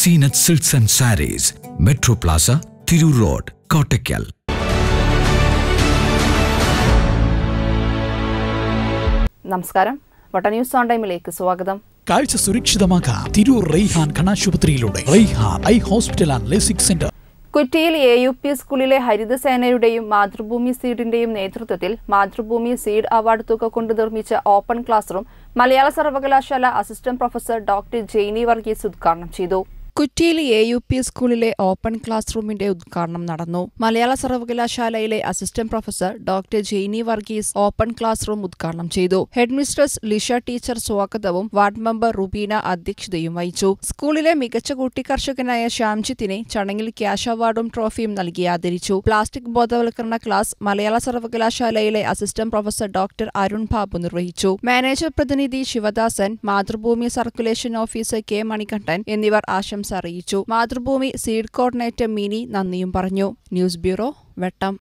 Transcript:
Zeenath silks and sarees metro plaza Tirur road Kottakkal നമസ്കാരം വട്ട news on ടൈമിലേക്ക് സ്വാഗതം കാഴ്ച സുരക്ഷിതമാക്കാം തിരൂർ റെയ്ഹാൻ കണാശുപത്രിയിലൂടെ Raihan eye hospital and lasik centre കുറ്റിയിൽ എ യു പി സ്കൂളിലെ ഹരിതസേനയുടെയും മാതൃഭൂമി സീഡിന്റെയും നേതൃത്വത്തിൽ മാതൃഭൂമി സീഡ് അവാർഡ് തുക കൊണ്ട് നിർമ്മിച്ച ഓപ്പൺ ക്ലാസ് റൂം മലയാള സർവകലാശാല assistant professor doctor Jaini Varghese ഉദ്ഘാടനം ചെയ്തു കുറ്റിയിൽ എ യു പി സ്കൂളിലെ ഓപ്പൺ ക്ലാസ് റൂമിന്റെ ഉദ്ഘാടനം നടന്നു മലയാള സർവകലാശാലയിലെ assistant professor doctor Jaini Varghese open classroom ഉദ്ഘാടനം ചെയ്തു ഹെഡ് മിസ്ട്രസ് ലിഷ ടീച്ചർ സ്വാഗതവും വാർഡ് മെമ്പർ റുബീന അധ്യക്ഷതയും വഹിച്ചു സ്കൂളിലെ മികച്ച കുട്ടികർഷകനായ ശ്യാംജിത്തിനെ ചടങ്ങിൽ ക്യാഷ് അവാർഡും ട്രോഫിയും നൽകി ആദരിച്ചു പ്ലാസ്റ്റിക് ബോധവൽക്കരണ ക്ലാസ് മലയാള സർവകലാശാലയിലെ assistant professor doctor Arun Babu നിർവഹിച്ചു മാനേജർ പ്രതിനിധി Sivadasan Mathrubhumi circulation officer K Manikandan എന്നിവർ ആശംസ അറിയിച്ചു മാതൃഭൂമി സീഡ് കോർഡിനേറ്റർ മിനി നന്ദിയും പറഞ്ഞു ന്യൂസ് ബ്യൂറോ വെട്ടം